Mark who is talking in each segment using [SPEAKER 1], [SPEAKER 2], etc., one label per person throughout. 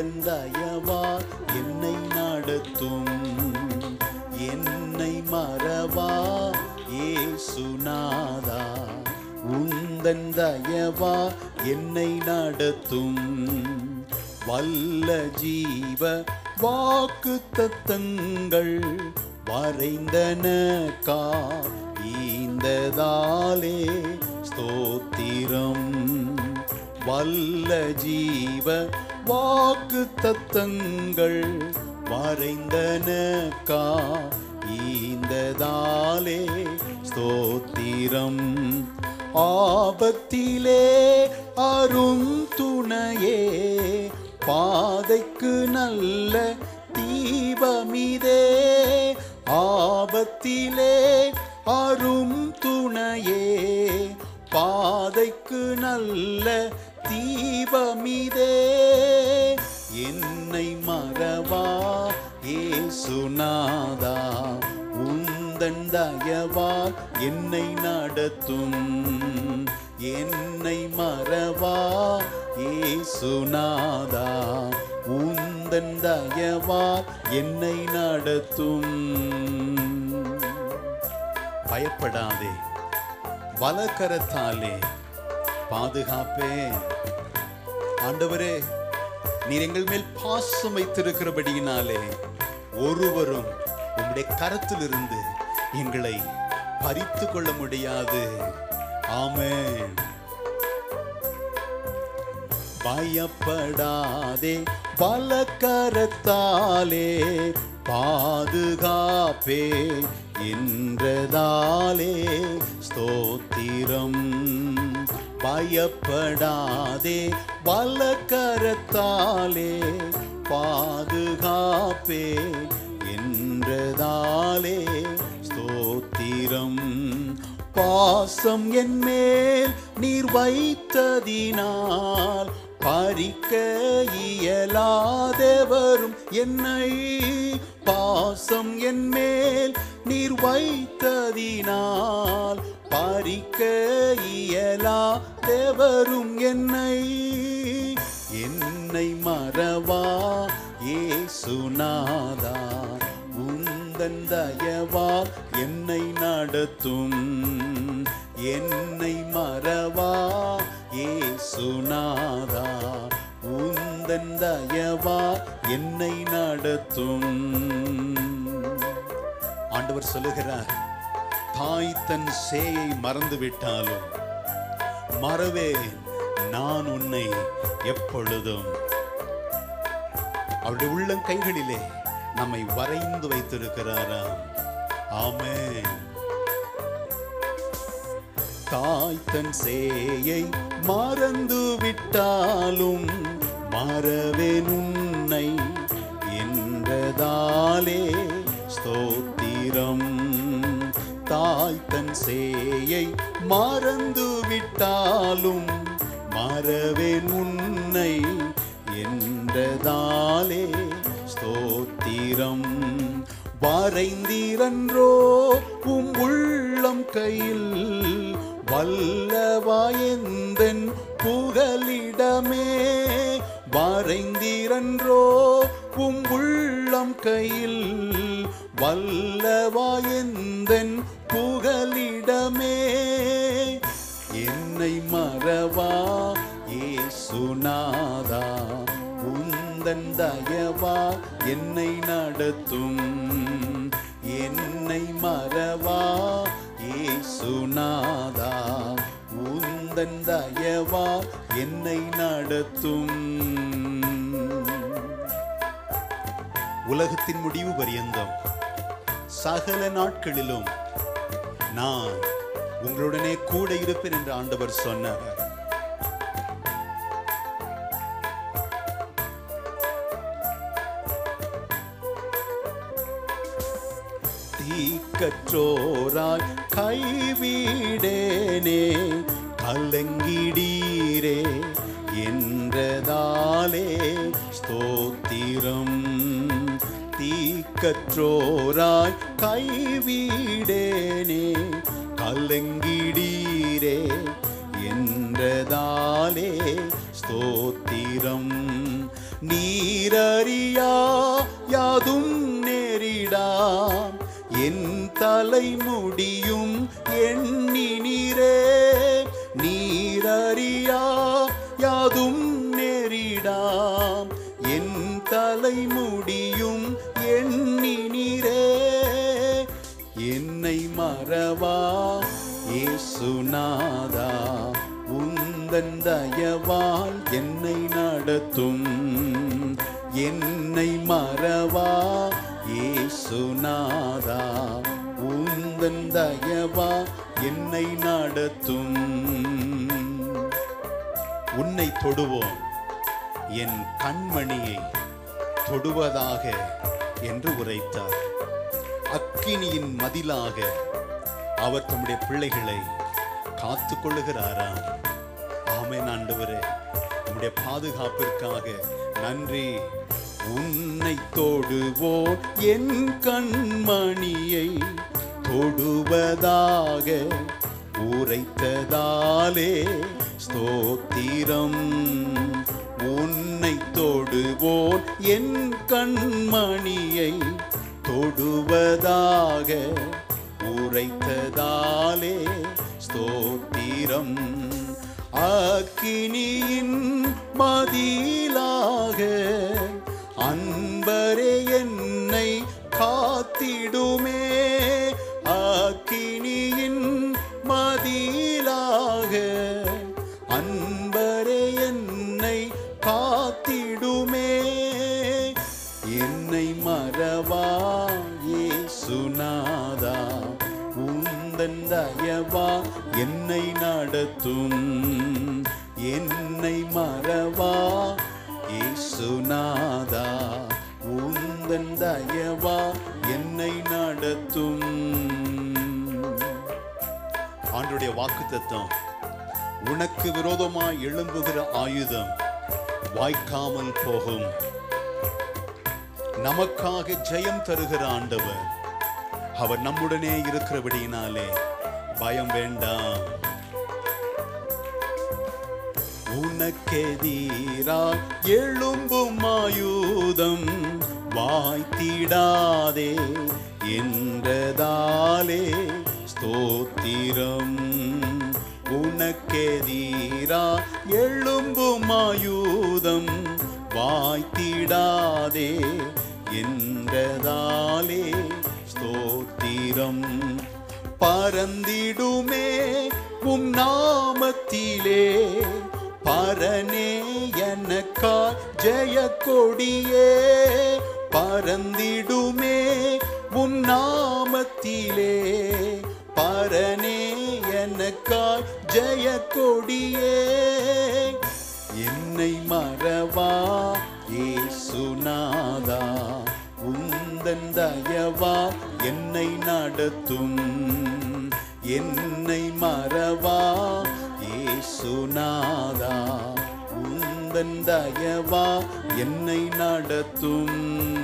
[SPEAKER 1] உந்தன் தயவா என்னை நடத்தும் என்னை மறவா ஏசுநாதா உந்தன் தயவா என்னை நடத்தும் வல்ல ஜீவ வாக்கு தத்தங்கள் வரைந்தனக்கா ஈந்ததாலே ஸ்தோத்திரம் வல்ல ஜீவ வாக்கு தத்தங்கள் வரைந்தனக்கா ஈந்ததாலே ஸ்தோத்திரம் ஆபத்திலே அரும் துணையே பாதைக்கு நல்ல தீபமிதே ஆபத்திலே அரும் துணையே பாதைக்கு நல்ல தீபமிதே என்னை மறவா ஏசுநாதா உந்தன் தயவா என்னை நடத்தும் என்னை மறவா ஏசுநாதா உந்தன் தயவா என்னை நடத்தும் பயப்படாதே வலக்கரத்தாலே பாதுகாப்பேன் ஆண்டவரே நீர் எங்கள் மேல் பாசம் வைத்திருக்கிறபடியினாலே ஒருவரும் உம்முடைய கரத்திலிருந்து எங்களை பறித்து கொள்ள முடியாது ஆமென் பயப்படாதே பலக்கரத்தாலே பாதுகாப்பே என்றதாலே ஸ்தோத்திரம் பயப்படாதே பலக்கரத்தாலே பாதுகாப்பே என்றதாலே ஸ்தோத்திரம் பாசம் என் மேல் நீர் வைத்ததினால் பறிக்க இயலாதவரும் என்னை பாசம் என் மேல் நீர் வைத்ததினால் பறிக்க இயலாதவரும் என்னை என்னை மறவா ஏசுநாதா உந்தன் தயவா என்னை நடத்தும் என்னை மறவா ஏசுநாதா உந்தன் தயவா என்னை நடத்தும் ஆண்டவர் சொல்லுகிறார் தாய் தன் சேயை மறந்து விட்டாலும் மறவேன் நான் உன்னை எப்பொழுதும் அவருடைய உள்ளம் கைகளிலே நம்மை வரைந்து வைத்திருக்கிறாராம் ஆமென் தாய் தன் சேயை மறந்து விட்டாலும் மறவேன் உன்னை என்றதாலே ஸ்தோத்திரம் தாய் தன் சேயை மறந்து விட்டாலும் மறவேன் உன்னை என்றதாலே ஸ்தோத்திரம் வரைந்தீரன்றோ உம் உள்ளம் கையில் வல்லவாயந்தன் புகலிடமே வரைந்தீரன்றோ உம் உள்ளம் கையில் வல்லவாயந்தன் புகலிடமே என்னை மறவா ஏசுநாதா உந்தன் தயவா என்னை நடத்தும் என்னை மறவா ஏசுநாதா உந்தன் தயவா என்னை நடத்தும் உலகத்தின் முடிவு பரியந்தம் சகல நாட்களிலும் நான் உங்களுடனே கூட இருப்பேன் என்று ஆண்டவர் சொன்னார் தீக்கற்றோராய் கைவிடேனே கலங்கிடீரே என்றதாலே ஸ்தோத்திரம் தீக்கற்றோராய் கைவிடேனே கலங்கிடீரே என்றதாலே ஸ்தோத்திரம் நீரறியா யாதும் நேரிடாம் என் தலைமுடியும் எண்ணினீரே நீரறியா யாதும் நேரிடாம் என் தலைமுடியும் எண்ணினீரே என்னை மறவா இயேசுநாதா உந்தன் தயவால் என்னை நடத்தும் என்னை மறவா இயேசுநாதா உந்தன் தயவா என்னை நடத்தும் உன்னை தொடுவோம் என் கண்மணியை தொடுவதாக என்று உரைத்தார் அக்கினியின் மதிலாக அவர் தம்முடைய பிள்ளைகளை காத்து கொள்ளுகிறாராம் ஆமென் ஆண்டவரே உம்முடைய பாதுகாப்பிற்காக நன்றி உன்னை தொடுவோம் என் கண்மணியை தொடுவதாக உரைத்ததாலே ஸ்தோத்திரம் உன்னை தொடுவோன் என் கண்மணியை தொடுவதாக உரைத்ததாலே ஸ்தோத்திரம் அக்கினியின் மதிலாக அன்பரே என்னை காத்திடுமே அக்கினியின் மதிலாக அன்பரே என்னை காத்திடுமே என்னை மறவா இயேசுநாதா உந்தன் தயவா என்னை நடத்தும் என்னை மறவா இயேசுநாதா உந்தன் தயவா என்னை நடத்தும் ஆண்டுடைய வாக்குத்தத்தம் உனக்கு விரோதமாய் எழும்புகிற ஆயுதம் வாய்க்காமல் போகும் நமக்காக ஜெயம் தருகிற ஆண்டவர் அவர் நம்முடனே இருக்கிறபடியினாலே பயம் வேண்டாம் உனக்கெதிரா எழும்பும் ஆயுதம் வாய்த்திடாதே என்றதாலே ஸ்தோத்திரம் உனக்கெதிரா எழும்பும் ஆயுதம் வாய்த்திடாதே என்றதாலே ஸ்தோத்திரம் பறந்திடுமே உம் நாமத்திலே பரனே எனக்கா ஜெய கொடியே பறந்திடுமே உன் நாமத்திலே பரனே எனக்கா ஜெய கொடியே என்னை மறவா இயேசுநாதா உந்தன் தயவா என்னை நடத்தும் என்னை மறவா இயேசுநாதா உந்தன் தயவா என்னை நடத்தும்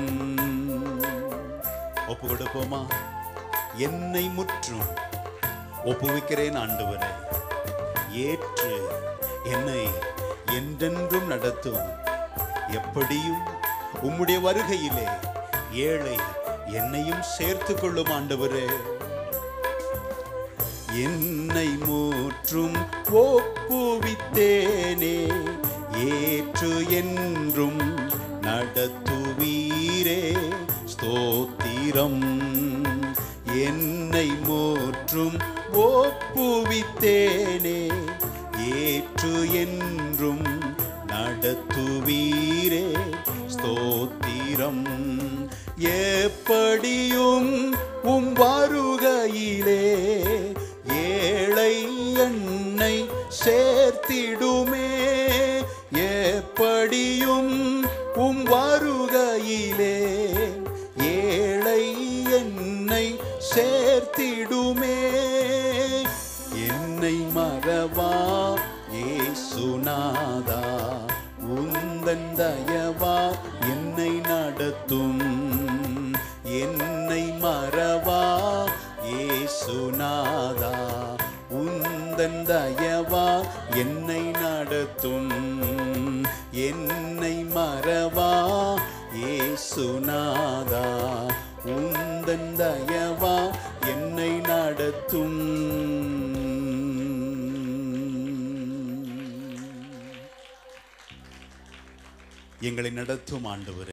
[SPEAKER 1] ஒப்பு கொடுப்போமா என்னை முற்றும் ஒப்புவிக்கிறேன் ஆண்டவரே ஏற்று என்னை என்றென்றும் நடத்தும் எப்படியும் உம்முடைய வருகையிலே ஏழை என்னையும் சேர்த்து கொள்ளும் ஆண்டவரே என்னை மூற்றும் ஒப்புவித்தேனே ஏற்று என்றும் நடத்துவீரே ஸ்தோத்திரம் என்னை மூற்றும் ஒப்புவித்தேனே ஏற்று என்றும் நடத்துவீரே ஸ்தோத்திரம் எப்படியும் உம் வருகையிலே ஏழை என்னை சேர்த்திடுமே எப்படியும் உம் வருகையிலே ஏழை என்னை சேர்த்திடுமே என்னை மறவா ஏசுநாதா உந்தன் தயவா என்னை நடத்தும் என்னை மறவா ஏசுநாதா உந்த உந்தன் தயவா என்னை நடத்தும் என்னை மறவா ஏசுநாதா உந்தன் தயவா என்னை நடத்தும் எங்களை நடத்தும் ஆண்டவர்